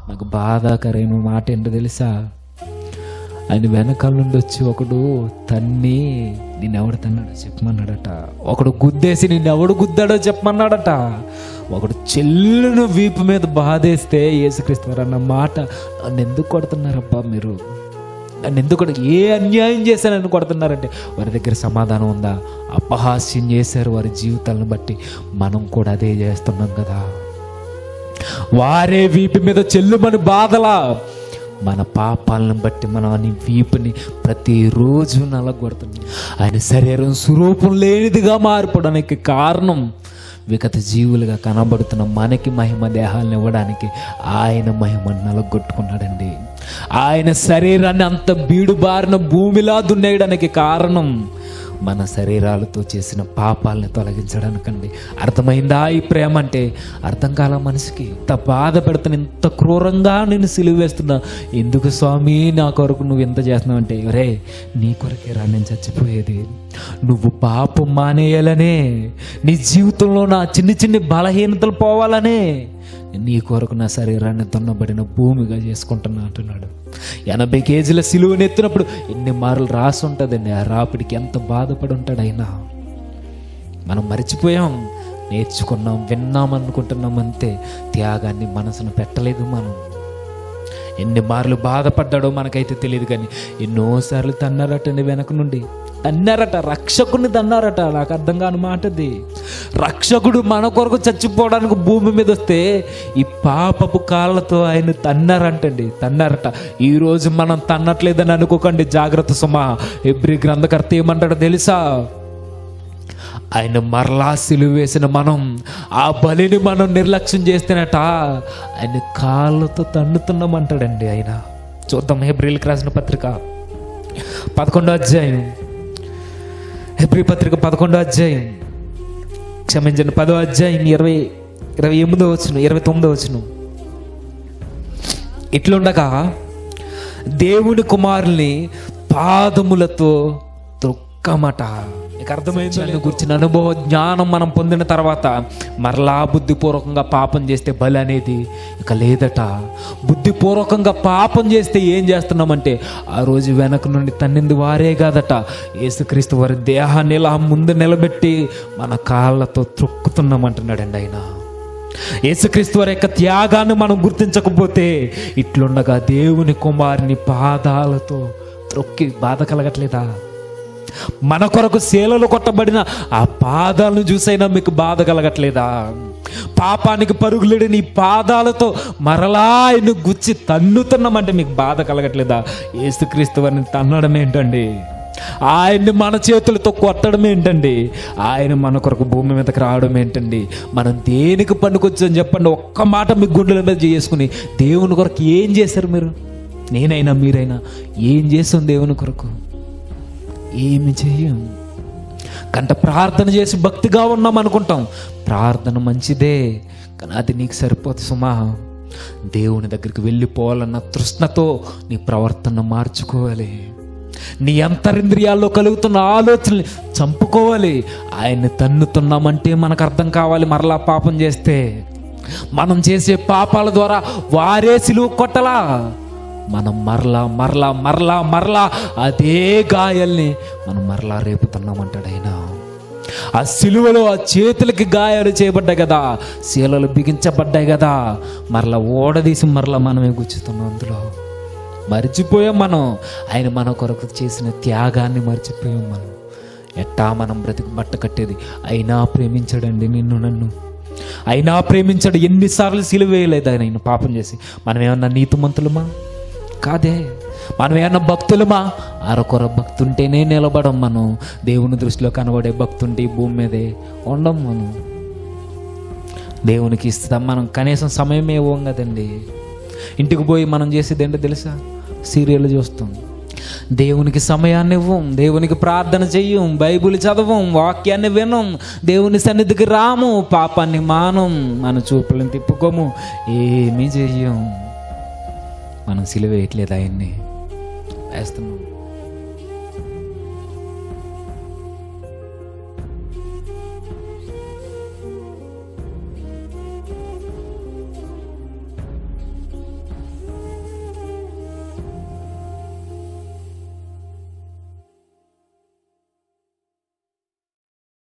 నాకు బాధాకరమైన మాట ఏంటో తెలుసా ఆయన వెనకాల నుండి వచ్చి ఒకడు తన్ని నిన్నెవడు తన్నాడో చెప్పమన్నాడట ఒకడు గుద్దేసి నిన్నెవడు గుద్దాడో చెప్పమన్నాడట ఒకడు చెల్లును వీపు మీద బాధేస్తే యేసుక్రీస్తు వారు అన్న మాట నన్ను ఎందుకు కొడుతున్నారబ్బా మీరు నన్ను ఎందుకు కొడ- ఏ అన్యాయం చేశానని కొడుతున్నారంటే వారి దగ్గర సమాధానం ఉందా అపహాస్యం చేశారు వారి జీవితాలను బట్టి మనం కూడా అదే చేస్తున్నాం కదా వారే వీపు మీద చెల్లుమని బాధలా మన పాపాలను బట్టి మనం అని వీపుని ప్రతిరోజు నలగొడుతున్నాం ఆయన శరీరం స్వరూపం లేనిదిగా మారిపోవడానికి కారణం విగత జీవులుగా కనబడుతున్న మనకి మహిమ దేహాలను ఇవ్వడానికి ఆయన మహిమను నలగొట్టుకున్నాడండి ఆయన శరీరాన్ని అంత బీడు బారిన భూమిలా దున్నేయడానికి కారణం మన శరీరాలతో చేసిన పాపాలని తొలగించడానికండి అర్థమైందా ఈ ప్రేమ అంటే అర్థం కాల మనిషికి ఇంత బాధ పెడుతున్న ఇంత క్రూరంగా నేను సిలువేస్తున్నా ఎందుకు స్వామి నా కొరకు నువ్వు ఎంత చేస్తున్నావు అంటే రే నీ కొరకే రా నేను చచ్చిపోయేది నువ్వు పాపం మానేయాలనే నీ జీవితంలో నా చిన్ని చిన్ని బలహీనతలు పోవాలనే నీ కొరకు నా శరీరాన్ని దున్నబడిన భూమిగా చేసుకుంటున్నా అంటున్నాడు ఎనభై కేజీల సిలువను ఎత్తినప్పుడు ఎన్ని మార్లు రాసి ఉంటుందండి ఆ రాపిడికి ఎంత బాధపడి ఉంటాడు అయినా మనం మర్చిపోయాం నేర్చుకున్నాం విన్నాం అనుకుంటున్నాం అంతే త్యాగాన్ని మనసును పెట్టలేదు మనం ఎన్ని మార్లు బాధపడ్డాడో మనకైతే తెలియదు కానీ ఎన్నోసార్లు తన్నారటండి వెనక నుండి తన్నారట రక్షకుడిని తన్నారట నాకు అర్థం కాని మాటది రక్షకుడు మన కొరకు చచ్చిపోవడానికి భూమి మీద వస్తే ఈ పాపపు కాళ్ళతో ఆయన తన్నారంటండి తన్నారట ఈ రోజు మనం తన్నట్లేదని అనుకోకండి జాగ్రత్త సుమా ఎబ్రి గ్రంథకర్త ఏమంటాడో తెలుసా ఆయన మరలా సిలువ వేసిన మనం ఆ బలిని మనం నిర్లక్ష్యం చేస్తేనట ఆయన కాళ్ళతో తన్నుతున్నామంటాడండి ఆయన చూద్దాం హెబ్రిల్కి రాసిన పత్రిక పదకొండో అధ్యాయం హెబ్రి పత్రిక పదకొండో అధ్యాయం క్షమించండి పదో అధ్యాయం ఇరవై ఇరవై ఎనిమిదో వచ్చును ఇరవై తొమ్మిదో వచ్చును ఇట్లుండగా దేవుని కుమారుల్ని పాదములతో త్రొక్కమట నీకు అర్థమైంది గురించిన అనుభవ జ్ఞానం మనం పొందిన తర్వాత మరలా బుద్ధిపూర్వకంగా పాపం చేస్తే బలి అనేది ఇక లేదట బుద్ధిపూర్వకంగా పాపం చేస్తే ఏం చేస్తున్నామంటే ఆ రోజు వెనక నుండి తన్నింది వారే కాదట యేసుక్రీస్తు వారి దేహాన్ని ఇలా ముందు నిలబెట్టి మన కాళ్ళతో త్రొక్కుతున్నామంటున్నాడండి ఆయన యేసుక్రీస్తు వారి యొక్క త్యాగాన్ని మనం గుర్తించకపోతే ఇట్లుండగా దేవుని కుమారుని పాదాలతో త్రొక్కి బాధ కలగట్లేదా మన కొరకు శీలలు కొట్టబడిన ఆ పాదాలను చూసైనా మీకు బాధ కలగట్లేదా పాపానికి పరుగులేని ఈ పాదాలతో మరలా ఆయన గుచ్చి తన్నుతున్నామంటే మీకు బాధ కలగట్లేదా యేసుక్రీస్తు వారిని తన్నడం ఏంటండి ఆయన్ని మన చేతులతో కొట్టడం ఏంటండి ఆయన మన కొరకు భూమి మీదకి రావడం ఏంటండి మనం దేనికి పనికొచ్చని చెప్పండి ఒక్క మాట మీ గుండెల మీద చేసుకుని దేవుని కొరకు ఏం చేశారు మీరు నేనైనా మీరైనా ఏం చేస్తాం దేవుని కొరకు ఏమి చెయ్యం కంట ప్రార్థన చేసి భక్తిగా ఉన్నాం అనుకుంటాం ప్రార్థన మంచిదే కానీ అది నీకు సరిపోదు సుమా దేవుని దగ్గరికి వెళ్ళిపోవాలన్న తృష్ణతో నీ ప్రవర్తన మార్చుకోవాలి నీ అంతరింద్రియాల్లో కలుగుతున్న ఆలోచనలు చంపుకోవాలి ఆయన్ని తన్నుతున్నామంటే మనకు అర్థం కావాలి మరలా పాపం చేస్తే మనం చేసే పాపాల ద్వారా వారే సిలువ కొట్టలా మనం మరలా మరలా మరలా మరలా అదే గాయాల్ని మనం మరలా రేపుతున్నామంటాడు ఆయన ఆ సిలువలో ఆ చేతులకి గాయాలు చేయబడ్డాయి కదా శీలలు బిగించబడ్డాయి కదా మరలా ఓడదీసి మరలా మనమే గుచ్చుతున్నాం అందులో మర్చిపోయాం మనం ఆయన మన కొరకు చేసిన త్యాగాన్ని మర్చిపోయాం మనం ఎట్టా మనం బ్రతికి బట్ట కట్టేది అయినా ప్రేమించాడండి నిన్ను నన్ను అయినా ప్రేమించాడు ఎన్నిసార్లు సిలువేయలేదు ఆయన ఆయన పాపం చేసి మనం ఏమన్నా నీతిమంతులమా కాదే మనం ఏమన్నా భక్తులమా అరకొర భక్తుంటేనే నిలబడం మనం దేవుని దృష్టిలో కనబడే భక్తుంటే ఈ భూమి మీదే ఉండం మనం దేవునికి ఇస్తాం మనం కనీసం సమయమే ఇవ్వం కదండి ఇంటికి పోయి మనం చేసేది ఏంటో తెలుసా సీరియల్ చూస్తాం దేవునికి సమయాన్ని ఇవ్వం దేవునికి ప్రార్థన చెయ్యం బైబిల్ చదవం వాక్యాన్ని వినం దేవుని సన్నిధికి రాము పాపాన్ని మానం మన చూపులను తిప్పుకోము ఏమీ చెయ్యం మనం సిలువేయట్లేదు ఆయన్ని వేస్తున్నాం